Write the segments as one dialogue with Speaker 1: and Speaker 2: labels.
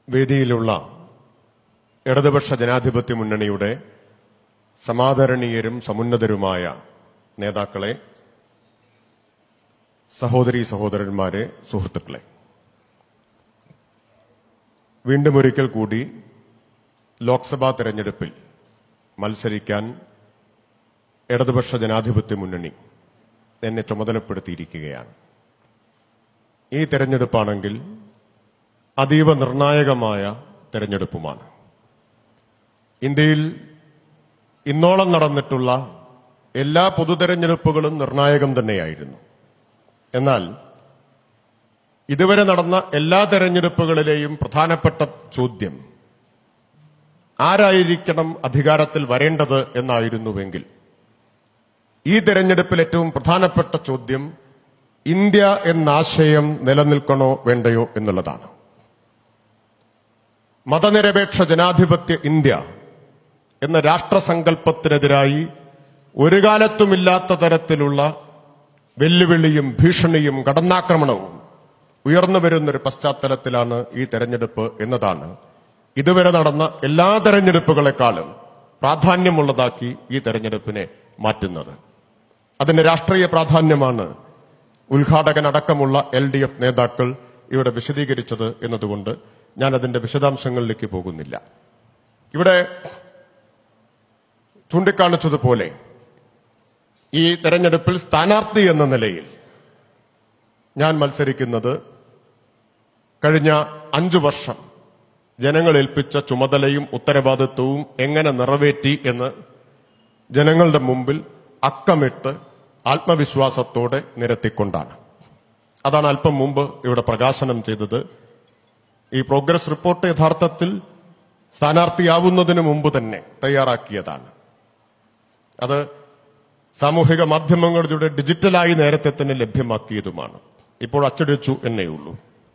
Speaker 1: വേദിയിലുള്ള ഇടതുപക്ഷ ജനാധിപത്യ മുന്നണിയുടെ സമാദരണീയരും സമുന്നതരുമായ നേതാക്കളെ സഹോദരി സഹോദരന്മാരെ സുഹൃത്തുക്കളെ വീണ്ടും ഒരിക്കൽ കൂടി ലോക്സഭാ തെരഞ്ഞെടുപ്പിൽ മത്സരിക്കാൻ ഇടതുപക്ഷ ജനാധിപത്യ മുന്നണി എന്നെ ചുമതലപ്പെടുത്തിയിരിക്കുകയാണ് ഈ തെരഞ്ഞെടുപ്പാണെങ്കിൽ അതീവ നിർണായകമായ തെരഞ്ഞെടുപ്പുമാണ് ഇന്ത്യയിൽ ഇന്നോളം നടന്നിട്ടുള്ള എല്ലാ പൊതുതെരഞ്ഞെടുപ്പുകളും നിർണായകം തന്നെയായിരുന്നു എന്നാൽ ഇതുവരെ നടന്ന എല്ലാ തെരഞ്ഞെടുപ്പുകളിലെയും പ്രധാനപ്പെട്ട ചോദ്യം ആരായിരിക്കണം അധികാരത്തിൽ വരേണ്ടത് എന്നായിരുന്നുവെങ്കിൽ ഈ തെരഞ്ഞെടുപ്പിൽ ഏറ്റവും പ്രധാനപ്പെട്ട ചോദ്യം ഇന്ത്യ എന്ന ആശയം നിലനിൽക്കണോ വേണ്ടയോ എന്നുള്ളതാണ് മതനിരപേക്ഷ ജനാധിപത്യ ഇന്ത്യ എന്ന രാഷ്ട്രസങ്കല്പത്തിനെതിരായി ഒരു കാലത്തുമില്ലാത്ത തരത്തിലുള്ള വെല്ലുവിളിയും ഭീഷണിയും കടന്നാക്രമണവും ഉയർന്നു വരുന്നൊരു പശ്ചാത്തലത്തിലാണ് ഈ തെരഞ്ഞെടുപ്പ് എന്നതാണ് ഇതുവരെ നടന്ന എല്ലാ തെരഞ്ഞെടുപ്പുകളെക്കാളും പ്രാധാന്യമുള്ളതാക്കി ഈ തെരഞ്ഞെടുപ്പിനെ മാറ്റുന്നത് അതിന്റെ രാഷ്ട്രീയ പ്രാധാന്യമാണ് ഉദ്ഘാടകനടക്കമുള്ള എൽ ഡി എഫ് നേതാക്കൾ ഇവിടെ വിശദീകരിച്ചത് എന്നതുകൊണ്ട് ഞാൻ അതിന്റെ വിശദാംശങ്ങളിലേക്ക് പോകുന്നില്ല ഇവിടെ ചൂണ്ടിക്കാണിച്ചതുപോലെ ഈ തെരഞ്ഞെടുപ്പിൽ സ്ഥാനാർത്ഥി എന്ന നിലയിൽ ഞാൻ മത്സരിക്കുന്നത് കഴിഞ്ഞ അഞ്ചു വർഷം ജനങ്ങൾ ഏൽപ്പിച്ച ചുമതലയും ഉത്തരവാദിത്വവും എങ്ങനെ നിറവേറ്റി എന്ന് ജനങ്ങളുടെ മുമ്പിൽ അക്കമിട്ട് ആത്മവിശ്വാസത്തോടെ നിരത്തിക്കൊണ്ടാണ് അതാണ് അല്പം മുമ്പ് ഇവിടെ പ്രകാശനം ചെയ്തത് ഈ പ്രോഗ്രസ് റിപ്പോർട്ട് യഥാർത്ഥത്തിൽ സ്ഥാനാർത്ഥിയാവുന്നതിന് മുമ്പ് തന്നെ തയ്യാറാക്കിയതാണ് അത് സാമൂഹിക മാധ്യമങ്ങളിലൂടെ ഡിജിറ്റലായി നേരത്തെ തന്നെ ലഭ്യമാക്കിയതുമാണ് ഇപ്പോൾ അച്ചടിച്ചു എന്നേയുള്ളൂ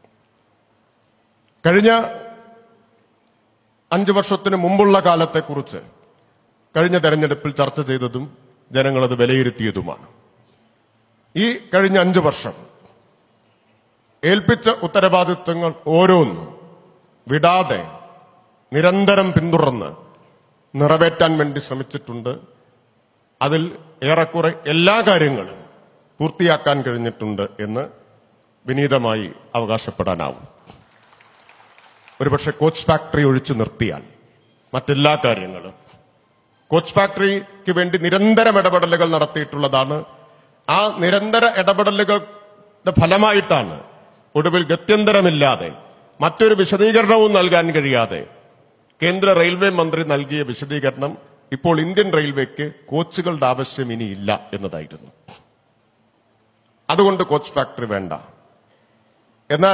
Speaker 1: കഴിഞ്ഞ അഞ്ചു വർഷത്തിന് മുമ്പുള്ള കാലത്തെക്കുറിച്ച് കഴിഞ്ഞ തെരഞ്ഞെടുപ്പിൽ ചർച്ച ചെയ്തതും ജനങ്ങളത് വിലയിരുത്തിയതുമാണ് ഈ കഴിഞ്ഞ അഞ്ചു വർഷം ഏൽപ്പിച്ച ഉത്തരവാദിത്വങ്ങൾ ഓരോന്നും വിടാതെ നിരന്തരം പിന്തുടർന്ന് നിറവേറ്റാൻ വേണ്ടി ശ്രമിച്ചിട്ടുണ്ട് അതിൽ ഏറെക്കുറെ എല്ലാ കാര്യങ്ങളും പൂർത്തിയാക്കാൻ കഴിഞ്ഞിട്ടുണ്ട് എന്ന് വിനീതമായി അവകാശപ്പെടാനാവും ഒരുപക്ഷെ കോച്ച് ഫാക്ടറി ഒഴിച്ചു നിർത്തിയാൽ മറ്റെല്ലാ കാര്യങ്ങളും കോച്ച് ഫാക്ടറിക്ക് വേണ്ടി നിരന്തരം ഇടപെടലുകൾ നടത്തിയിട്ടുള്ളതാണ് ആ നിരന്തര ഇടപെടലുകളുടെ ഫലമായിട്ടാണ് ഒടുവിൽ ഗത്യന്തരമില്ലാതെ മറ്റൊരു വിശദീകരണവും നൽകാൻ കഴിയാതെ കേന്ദ്ര റെയിൽവേ മന്ത്രി നൽകിയ വിശദീകരണം ഇപ്പോൾ ഇന്ത്യൻ റെയിൽവേക്ക് കോച്ചുകളുടെ ആവശ്യം ഇനിയില്ല എന്നതായിരുന്നു അതുകൊണ്ട് കോച്ച് ഫാക്ടറി വേണ്ട എന്നാൽ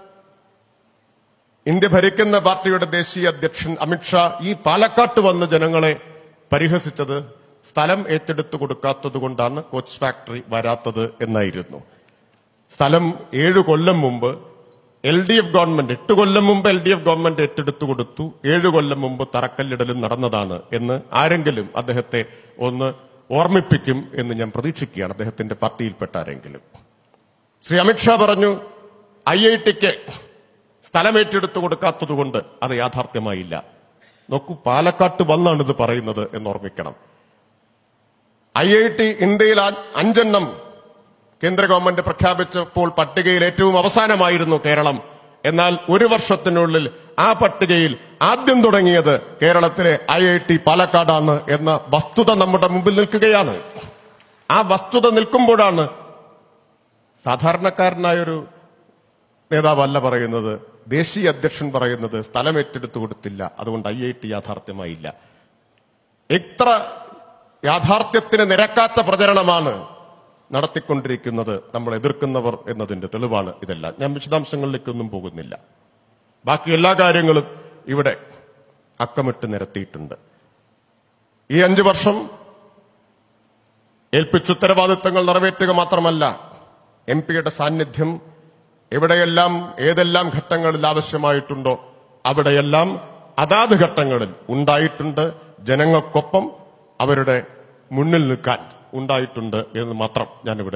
Speaker 1: ഇന്ത്യ ഭരിക്കുന്ന പാർട്ടിയുടെ ദേശീയ അധ്യക്ഷൻ അമിത്ഷാ ഈ പാലക്കാട്ട് വന്ന് ജനങ്ങളെ പരിഹസിച്ചത് സ്ഥലം ഏറ്റെടുത്തു കൊടുക്കാത്തത് കൊണ്ടാണ് കോച്ച് ഫാക്ടറി വരാത്തത് എന്നായിരുന്നു സ്ഥലം ഏഴു കൊല്ലം മുമ്പ് എൽ ഡി എഫ് ഗവൺമെന്റ് എട്ട് കൊല്ലം മുമ്പ് എൽ ഡി എഫ് ഗവൺമെന്റ് ഏറ്റെടുത്തു കൊടുത്തു ഏഴു കൊല്ലം മുമ്പ് തറക്കല്ലിടലും നടന്നതാണ് എന്ന് ആരെങ്കിലും അദ്ദേഹത്തെ ഒന്ന് ഓർമ്മിപ്പിക്കും എന്ന് ഞാൻ പ്രതീക്ഷിക്കുകയാണ് അദ്ദേഹത്തിന്റെ പാർട്ടിയിൽപ്പെട്ട ആരെങ്കിലും ശ്രീ അമിത്ഷാ പറഞ്ഞു ഐ ഐ ടിക്ക് സ്ഥലം ഏറ്റെടുത്തു കൊടുക്കാത്തതുകൊണ്ട് അത് യാഥാർത്ഥ്യമായില്ല നോക്കൂ പാലക്കാട്ട് വന്നാണ് ഇത് പറയുന്നത് എന്ന് ഓർമ്മിക്കണം ഐ ഐ ടി ഇന്ത്യയിൽ ആ- അഞ്ചെണ്ണം കേന്ദ്ര ഗവൺമെന്റ് പ്രഖ്യാപിച്ചപ്പോൾ പട്ടികയിൽ ഏറ്റവും അവസാനമായിരുന്നു കേരളം എന്നാൽ ഒരു വർഷത്തിനുള്ളിൽ ആ പട്ടികയിൽ ആദ്യം തുടങ്ങിയത് കേരളത്തിലെ ഐ ഐ ടി പാലക്കാടാണ് എന്ന വസ്തുത നമ്മുടെ മുമ്പിൽ നിൽക്കുകയാണ് ആ വസ്തുത നിൽക്കുമ്പോഴാണ് സാധാരണക്കാരനായൊരു നേതാവല്ല പറയുന്നത് ദേശീയ അധ്യക്ഷൻ പറയുന്നത് സ്ഥലം ഏറ്റെടുത്തു കൊടുത്തില്ല അതുകൊണ്ട് ഐ ഐ ടി യാഥാർത്ഥ്യമായില്ല എത്ര യാഥാർത്ഥ്യത്തിന് നിരക്കാത്ത പ്രചരണമാണ് നടത്തിക്കൊണ്ടിരിക്കുന്നത് നമ്മൾ എതിർക്കുന്നവർ എന്നതിന്റെ തെളിവാണ് ഇതെല്ലാം ഞാൻ വിശദാംശങ്ങളിലേക്കൊന്നും പോകുന്നില്ല ബാക്കി എല്ലാ കാര്യങ്ങളും ഇവിടെ അക്കമിട്ട് നിരത്തിയിട്ടുണ്ട് ഈ അഞ്ചു വർഷം ഏൽപ്പിച്ച ഉത്തരവാദിത്തങ്ങൾ നിറവേറ്റുക മാത്രമല്ല എം പിയുടെ സാന്നിധ്യം എവിടെയെല്ലാം ഏതെല്ലാം ഘട്ടങ്ങളിൽ ആവശ്യമായിട്ടുണ്ടോ അവിടെയെല്ലാം അതാത് ഘട്ടങ്ങളിൽ ഉണ്ടായിട്ടുണ്ട് ജനങ്ങൾക്കൊപ്പം അവരുടെ മുന്നിൽ നിൽക്കാൻ ഉണ്ടായിട്ടുണ്ട് എന്ന് മാത്രം ഞാനിവിടെ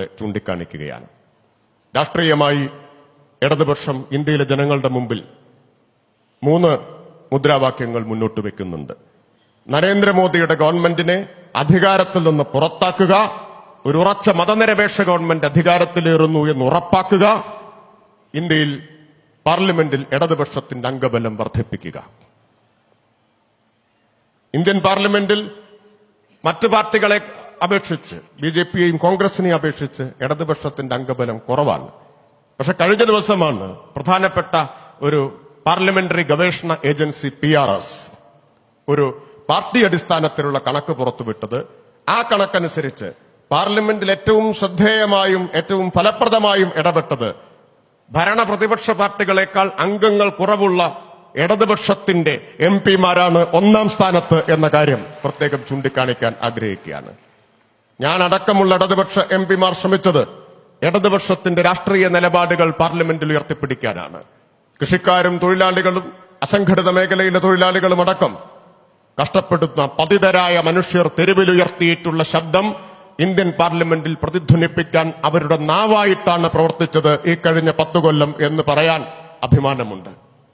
Speaker 1: ചൂണ്ടിക്കാണിക്കുകയാണ് രാഷ്ട്രീയമായി ഇടതുപക്ഷം ഇന്ത്യയിലെ ജനങ്ങളുടെ മുമ്പിൽ മൂന്ന് മുദ്രാവാക്യങ്ങൾ മുന്നോട്ട് വെക്കുന്നുണ്ട് നരേന്ദ്രമോദിയുടെ ഗവൺമെന്റിനെ അധികാരത്തിൽ നിന്ന് പുറത്താക്കുക ഒരു ഉറച്ച മതനിരപേക്ഷ ഗവൺമെന്റ് അധികാരത്തിലേറുന്നു എന്ന് ഉറപ്പാക്കുക ഇന്ത്യയിൽ പാർലമെന്റിൽ ഇടതുപക്ഷത്തിന്റെ അംഗബലം വർദ്ധിപ്പിക്കുക ഇന്ത്യൻ പാർലമെന്റിൽ മറ്റ് പാർട്ടികളെ അപേക്ഷിച്ച് ബി ജെ പിയെയും കോൺഗ്രസിനെയും അപേക്ഷിച്ച് ഇടതുപക്ഷത്തിന്റെ അംഗബലം കുറവാണ് പക്ഷെ കഴിഞ്ഞ ദിവസമാണ് പ്രധാനപ്പെട്ട ഒരു പാർലമെന്ററി ഗവേഷണ ഏജൻസി പി ആർ എസ് ഒരു പാർട്ടി അടിസ്ഥാനത്തിലുള്ള കണക്ക് പുറത്തുവിട്ടത് ആ കണക്കനുസരിച്ച് പാർലമെന്റിൽ ഏറ്റവും ശ്രദ്ധേയമായും ഏറ്റവും ഫലപ്രദമായും ഇടപെട്ടത് ഭരണ പ്രതിപക്ഷ പാർട്ടികളെക്കാൾ അംഗങ്ങൾ കുറവുള്ള ഇടതുപക്ഷത്തിന്റെ എം പിമാരാണ് ഒന്നാം സ്ഥാനത്ത് എന്ന കാര്യം പ്രത്യേകം ചൂണ്ടിക്കാണിക്കാൻ ആഗ്രഹിക്കുകയാണ് ഞാൻ അടക്കമുള്ള ഇടതുപക്ഷ എം പിമാർ ശ്രമിച്ചത് ഇടതുപക്ഷത്തിന്റെ രാഷ്ട്രീയ നിലപാടുകൾ പാർലമെന്റിൽ ഉയർത്തിപ്പിടിക്കാനാണ് കൃഷിക്കാരും തൊഴിലാളികളും അസംഘടിത മേഖലയിലെ തൊഴിലാളികളും അടക്കം കഷ്ടപ്പെടുന്ന പതിതരായ മനുഷ്യർ തെരുവിലുയർത്തിയിട്ടുള്ള ശബ്ദം ഇന്ത്യൻ പാർലമെന്റിൽ പ്രതിധ്വനിപ്പിക്കാൻ അവരുടെ നാവായിട്ടാണ് പ്രവർത്തിച്ചത് ഈ കഴിഞ്ഞ പത്തു കൊല്ലം എന്ന് പറയാൻ അഭിമാനമുണ്ട്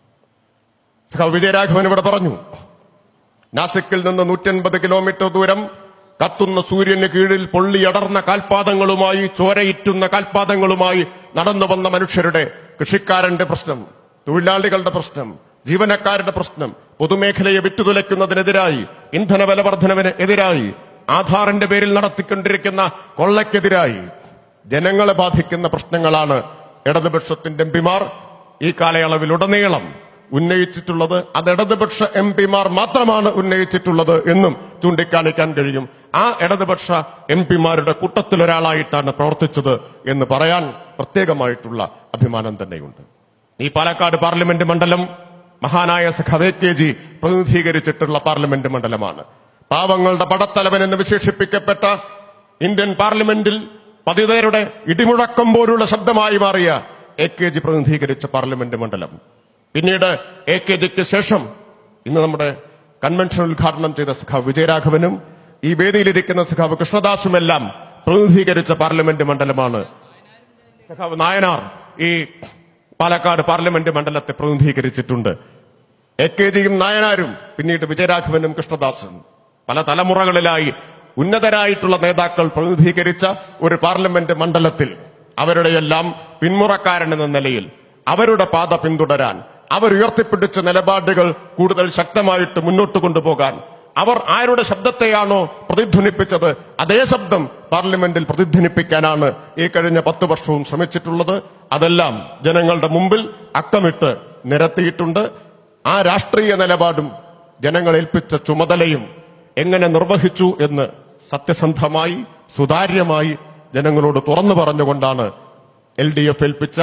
Speaker 1: സഖാവ് വിജയരാഘവൻ ഇവിടെ പറഞ്ഞു നാസിക്കിൽ നിന്ന് നൂറ്റൻപത് കിലോമീറ്റർ ദൂരം കത്തുന്ന സൂര്യന് കീഴിൽ പൊള്ളിയടർന്ന കാൽപാദങ്ങളുമായി ചോരയിറ്റുന്ന കാൽപാദങ്ങളുമായി നടന്നു വന്ന മനുഷ്യരുടെ കൃഷിക്കാരന്റെ പ്രശ്നം തൊഴിലാളികളുടെ പ്രശ്നം ജീവനക്കാരുടെ പ്രശ്നം പൊതുമേഖലയെ വിറ്റുതുലയ്ക്കുന്നതിനെതിരായി ഇന്ധന വില വർധനവിന് എതിരായി ആധാറിന്റെ പേരിൽ നടത്തിക്കൊണ്ടിരിക്കുന്ന കൊള്ളയ്ക്കെതിരായി ജനങ്ങളെ ബാധിക്കുന്ന പ്രശ്നങ്ങളാണ് ഇടതുപക്ഷത്തിന്റെ എം പിമാർ ഈ കാലയളവിലുടനീളം ഉന്നയിച്ചിട്ടുള്ളത് അത് ഇടതുപക്ഷ എം പിമാർ മാത്രമാണ് ഉന്നയിച്ചിട്ടുള്ളത് എന്നും ചൂണ്ടിക്കാണിക്കാൻ കഴിയും ആ ഇടതുപക്ഷ എം പിമാരുടെ കൂട്ടത്തിലൊരാളായിട്ടാണ് പ്രവർത്തിച്ചത് എന്ന് പറയാൻ പ്രത്യേകമായിട്ടുള്ള അഭിമാനം തന്നെയുണ്ട് ഈ പാലക്കാട് പാർലമെന്റ് മണ്ഡലം മഹാനായ സഖാവ് കെ ജി പ്രതിനിധീകരിച്ചിട്ടുള്ള പാർലമെന്റ് മണ്ഡലമാണ് പാവങ്ങളുടെ പടത്തലവൻ എന്ന് വിശേഷിപ്പിക്കപ്പെട്ട ഇന്ത്യൻ പാർലമെന്റിൽ പതിതരുടെ ഇടിമുഴക്കം പോലുള്ള ശബ്ദമായി മാറിയ എ കെ ജി പ്രതിനിധീകരിച്ച പാർലമെന്റ് മണ്ഡലം പിന്നീട് എ കെ ജിക്ക് ശേഷം ഇന്ന് നമ്മുടെ കൺവെൻഷൻ ഉദ്ഘാടനം ചെയ്ത സഖാവ് വിജയരാഘവനും ഈ വേദിയിലിരിക്കുന്ന സഖാവ് കൃഷ്ണദാസുമെല്ലാം പ്രതിനിധീകരിച്ച പാർലമെന്റ് മണ്ഡലമാണ് സഖാവ് നായനാർ ഈ പാലക്കാട് പാർലമെന്റ് മണ്ഡലത്തെ പ്രതിനിധീകരിച്ചിട്ടുണ്ട് എ കെ ജിയും നായനാരും പിന്നീട് വിജയരാഘവനും കൃഷ്ണദാസും പല തലമുറകളിലായി ഉന്നതരായിട്ടുള്ള നേതാക്കൾ പ്രതിനിധീകരിച്ച ഒരു പാർലമെന്റ് മണ്ഡലത്തിൽ അവരുടെയെല്ലാം പിന്മുറക്കാരൻ എന്ന നിലയിൽ അവരുടെ പാത പിന്തുടരാൻ അവർ ഉയർത്തിപ്പിടിച്ച നിലപാടുകൾ കൂടുതൽ ശക്തമായിട്ട് മുന്നോട്ട് കൊണ്ടുപോകാൻ അവർ ആരുടെ ശബ്ദത്തെയാണോ പ്രതിധ്വനിപ്പിച്ചത് അതേ ശബ്ദം പാർലമെന്റിൽ പ്രതിധ്വനിപ്പിക്കാനാണ് ഈ കഴിഞ്ഞ പത്ത് വർഷവും ശ്രമിച്ചിട്ടുള്ളത് അതെല്ലാം ജനങ്ങളുടെ മുമ്പിൽ അക്കമിട്ട് നിരത്തിയിട്ടുണ്ട് ആ രാഷ്ട്രീയ നിലപാടും ജനങ്ങൾ ഏൽപ്പിച്ച ചുമതലയും എങ്ങനെ നിർവഹിച്ചു എന്ന് സത്യസന്ധമായി സുതാര്യമായി ജനങ്ങളോട് തുറന്നു പറഞ്ഞുകൊണ്ടാണ് എൽ ഡി എഫ് ഏൽപ്പിച്ച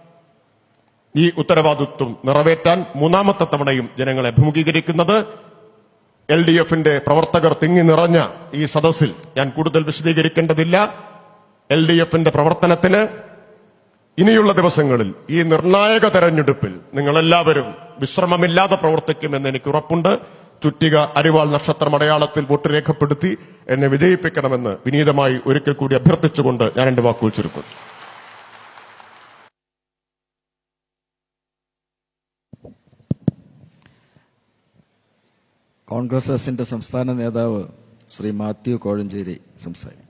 Speaker 1: ഈ ഉത്തരവാദിത്വം നിറവേറ്റാൻ മൂന്നാമത്തെ തവണയും ജനങ്ങളെ അഭിമുഖീകരിക്കുന്നത് എൽ ഡി എഫിന്റെ പ്രവർത്തകർ തിങ്ങി നിറഞ്ഞ ഈ സദസ്സിൽ ഞാൻ കൂടുതൽ വിശദീകരിക്കേണ്ടതില്ല എൽ ഡി എഫിന്റെ പ്രവർത്തനത്തിന് ഇനിയുള്ള ദിവസങ്ങളിൽ ഈ നിർണായക തെരഞ്ഞെടുപ്പിൽ നിങ്ങളെല്ലാവരും വിശ്രമമില്ലാതെ പ്രവർത്തിക്കുമെന്ന് എനിക്ക് ഉറപ്പുണ്ട് ചുറ്റിക അരിവാൾ നക്ഷത്രം അടയാളത്തിൽ വോട്ട് രേഖപ്പെടുത്തി എന്നെ വിജയിപ്പിക്കണമെന്ന് വിനീതമായി ഒരിക്കൽ കൂടി അഭ്യർത്ഥിച്ചുകൊണ്ട് ഞാൻ എന്റെ വാക്കുകൾ ചുരുക്കുന്നു
Speaker 2: കോൺഗ്രസ് എസിന്റെ സംസ്ഥാന നേതാവ് ശ്രീ മാത്യു കോഴഞ്ചേരി സംസാരിക്കും